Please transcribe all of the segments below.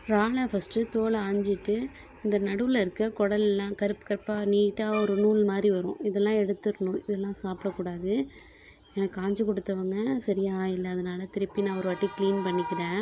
இறாலை first தோலை ஆஞ்சிட்டு இந்த நடுவில் இருக்க குடல்லாம் கருப்பு கருப்பாக நீட்டாக ஒரு நூல் மாதிரி வரும் இதெல்லாம் எடுத்துடணும் இதெல்லாம் சாப்பிடக்கூடாது எனக்கு காஞ்சி கொடுத்தவங்க சரியாக இல்லை அதனால திருப்பி நான் ஒரு வாட்டி க்ளீன் பண்ணிக்கிறேன்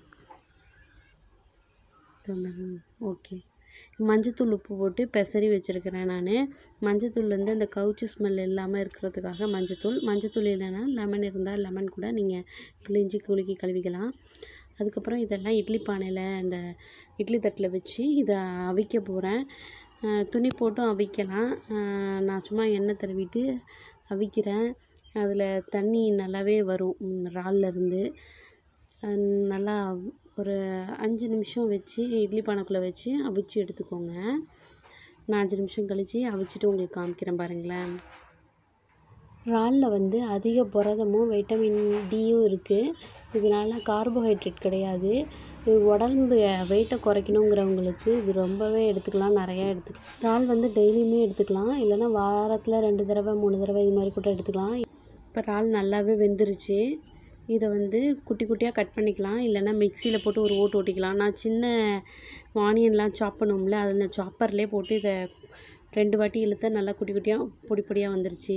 ஓகே மஞ்சத்தூள் உப்பு போட்டு பெசரி வச்சுருக்கிறேன் நான் மஞ்சத்தூள் வந்து அந்த கவுச்சி ஸ்மெல் இல்லாமல் இருக்கிறதுக்காக மஞ்சத்தூள் மஞ்சத்தூள் இல்லைன்னா லெமன் இருந்தால் லெமன் கூட நீங்கள் பிழிஞ்சு குலுக்கி கழுவிக்கலாம் அதுக்கப்புறம் இதெல்லாம் இட்லி பானையில் அந்த இட்லி தட்டில் வச்சு இதை அவிக்க போகிறேன் துணி போட்டும் அவிக்கலாம் நான் சும்மா எண்ணெய் தடவிட்டு அவிக்கிறேன் அதில் தண்ணி நல்லாவே வரும் இறால்லேருந்து நல்லா ஒரு அஞ்சு நிமிஷம் வச்சு இட்லி பானைக்குள்ளே வச்சு அவிச்சு எடுத்துக்கோங்க நான் அஞ்சு நிமிஷம் கழித்து அவிச்சிட்டு உங்களுக்கு காமிக்கிறேன் பாருங்களேன் இறாலில் வந்து அதிக புரதமும் வைட்டமின் டியும் இருக்குது இதனால் கார்போஹைட்ரேட் கிடையாது இது உடம்பு வெயிட்டை குறைக்கணுங்கிறவங்களுக்கு இது ரொம்பவே எடுத்துக்கலாம் நிறையா எடுத்துக்கலாம் இறால் வந்து டெய்லியுமே எடுத்துக்கலாம் இல்லைன்னா வாரத்தில் ரெண்டு தடவை மூணு தடவை இது மாதிரி கூட எடுத்துக்கலாம் இப்போ இறால் நல்லாவே வெந்துருச்சு இதை வந்து குட்டி குட்டியாக கட் பண்ணிக்கலாம் இல்லைன்னா மிக்சியில் போட்டு ஒரு ஓட்டு ஓட்டிக்கலாம் நான் சின்ன ஆனியன்லாம் சாப் பண்ணுவோம்ல அதில் சாப்பர்லேயே போட்டு இதை ரெண்டு வாட்டி இழுத்தா நல்லா குட்டி குட்டியாக பொடி பொடியாக வந்துருச்சு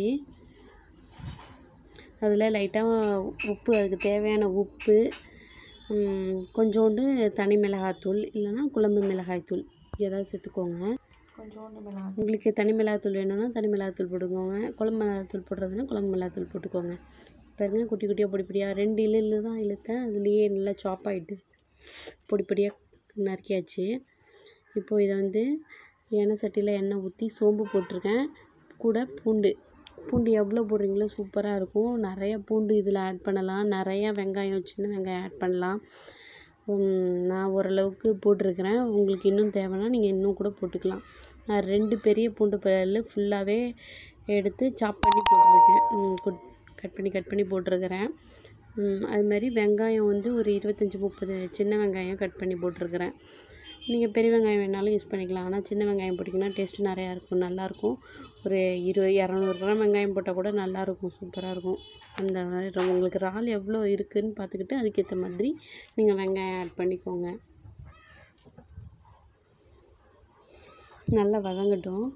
அதில் லைட்டாக உப்பு அதுக்கு தேவையான உப்பு கொஞ்சோண்டு தனி மிளகாத்தூள் இல்லைன்னா குழம்பு மிளகாய்த்தூள் ஏதாவது சேர்த்துக்கோங்க கொஞ்சோண்டு மிளகா உங்களுக்கு தனி மிளகாத்தூள் வேணும்னா தனி மிளகாத்தூள் போட்டுக்கோங்க குழம்பு மிளகாத்தூள் போடுறதுனா குழம்பு மிளகாத்தூள் போட்டுக்கோங்க பாருங்க குட்டி குட்டியாக பொடி பொடியாக ரெண்டு இழு தான் இழுத்தேன் அதுலேயே நல்லா சாப் ஆகிட்டு பொடி பொடியாக நறுக்கியாச்சு இப்போது இதை வந்து எண்ணெய் சட்டியில் எண்ணெய் ஊற்றி சோம்பு போட்டிருக்கேன் கூட பூண்டு பூண்டு எவ்வளோ போடுறீங்களோ சூப்பராக இருக்கும் நிறைய பூண்டு இதில் ஆட் பண்ணலாம் நிறையா வெங்காயம் சின்ன வெங்காயம் ஆட் பண்ணலாம் நான் ஓரளவுக்கு போட்டிருக்கிறேன் உங்களுக்கு இன்னும் தேவைன்னா நீங்கள் இன்னும் கூட போட்டுக்கலாம் நான் ரெண்டு பெரிய பூண்டு பல் ஃபுல்லாகவே எடுத்து சாப் பண்ணி போட்டிருக்கேன் கட் பண்ணி கட் பண்ணி போட்டிருக்கிறேன் அது மாதிரி வெங்காயம் வந்து ஒரு இருபத்தஞ்சி முப்பது சின்ன வெங்காயம் கட் பண்ணி போட்டிருக்கிறேன் நீங்கள் பெரிய வெங்காயம் வேணாலும் யூஸ் பண்ணிக்கலாம் ஆனால் சின்ன வெங்காயம் போட்டிங்கன்னா டேஸ்ட்டு நிறையா இருக்கும் நல்லாயிருக்கும் ஒரு இரு இரநூறு கிராம் வெங்காயம் போட்டால் கூட நல்லாயிருக்கும் சூப்பராக இருக்கும் அந்த மாதிரி உங்களுக்கு இறால் எவ்வளோ இருக்குதுன்னு பார்த்துக்கிட்டு அதுக்கேற்ற மாதிரி நீங்கள் வெங்காயம் ஆட் பண்ணிக்கோங்க நல்லா வதங்கட்டும்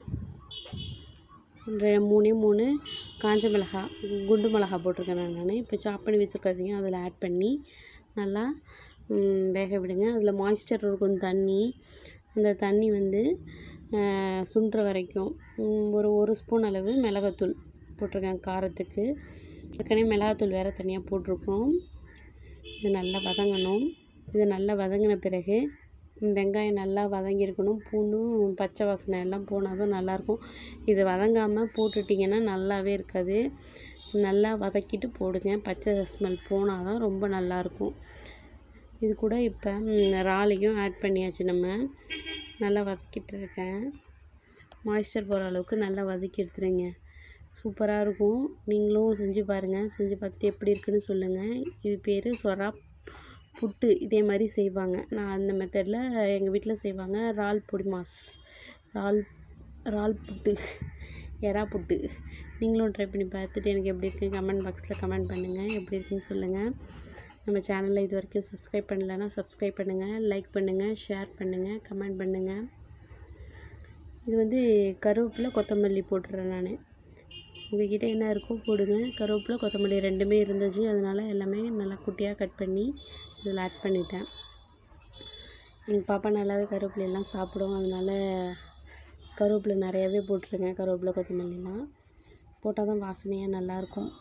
ரெ மூணே மூணு காஞ்ச மிளகா குண்டு மிளகா போட்டிருக்கேன் நான் இப்போ சாப் பண்ணி வச்சுருக்கதையும் அதில் ஆட் பண்ணி நல்லா வேக விடுங்க அதில் மாய்ஸ்சர் இருக்கும் தண்ணி அந்த தண்ணி வந்து சுண்டுற வரைக்கும் ஒரு ஒரு ஸ்பூன் அளவு மிளகாத்தூள் போட்டிருக்கேன் காரத்துக்கு ஏற்கனவே மிளகாத்தூள் வேறு தனியாக போட்டிருக்கோம் இது நல்லா வதங்கணும் இது நல்லா வதங்கின பிறகு வெங்காயம் நல்லா வதங்கியிருக்கணும் பூண்டும் பச்சை வாசனை எல்லாம் போனால் தான் நல்லாயிருக்கும் இது வதங்காமல் போட்டுட்டிங்கன்னா நல்லாவே இருக்காது நல்லா வதக்கிட்டு போடுங்க பச்சை ஸ்மெல் போனால் தான் ரொம்ப நல்லாயிருக்கும் இது கூட இப்போ இறாலையும் ஆட் பண்ணியாச்சு நம்ம நல்லா வதக்கிட்டு இருக்கேன் மாய்ஸ்சர் போகிற அளவுக்கு நல்லா வதக்கி எடுத்துருங்க சூப்பராக இருக்கும் நீங்களும் செஞ்சு பாருங்கள் செஞ்சு பார்த்துட்டு எப்படி இருக்குன்னு சொல்லுங்கள் இது பேர் சொரா புட்டு இதே மாதிரி செய்வாங்க நான் அந்த மெத்தடில் எங்கள் வீட்டில் செய்வாங்க இறால் பொடி மாஸ் இறால் இறால் புட்டு எறா புட்டு நீங்களும் ட்ரை பண்ணி பார்த்துட்டு எனக்கு எப்படி இருக்குது கமெண்ட் பாக்ஸில் கமெண்ட் பண்ணுங்கள் எப்படி இருக்குன்னு சொல்லுங்கள் நம்ம சேனலில் இது வரைக்கும் சப்ஸ்கிரைப் பண்ணலைன்னா சப்ஸ்கிரைப் பண்ணுங்கள் லைக் பண்ணுங்கள் ஷேர் பண்ணுங்கள் கமெண்ட் பண்ணுங்கள் இது வந்து கருவேப்பிலை கொத்தமல்லி போட்டுறேன் நான் உங்கள்கிட்ட என்ன இருக்கோ போடுங்க கருவேப்பிலை கொத்தமல்லி ரெண்டுமே இருந்துச்சு அதனால் எல்லாமே நல்லா குட்டியாக கட் பண்ணி இதில் ஆட் பண்ணிட்டேன் எங்கள் பாப்பா நல்லாவே கருவேப்பிலையெல்லாம் சாப்பிடும் அதனால் கருவேப்பிலை நிறையாவே போட்டிருக்கேன் கருவேப்பிலை கொத்தமல்லிலாம் போட்டால் தான் வாசனையாக நல்லாயிருக்கும்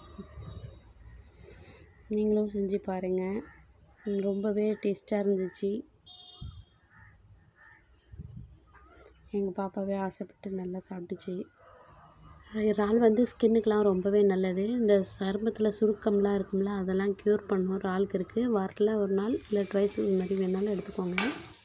நீங்களும் செஞ்சு பாருங்கள் ரொம்பவே டேஸ்ட்டாக இருந்துச்சு எங்கள் பாப்பாவே ஆசைப்பட்டு நல்லா சாப்பிட்டுச்சு இறால் வந்து ஸ்கின்னுக்கெலாம் ரொம்பவே நல்லது இந்த சருமத்தில் சுருக்கம்லாம் இருக்கும்ல அதெல்லாம் க்யூர் பண்ணும் இறாலுக்கு இருக்குது வாரத்தில் ஒரு நாள் இல்லை ட்வைஸ் இது மாதிரி வேணாலும் எடுத்துக்கோங்க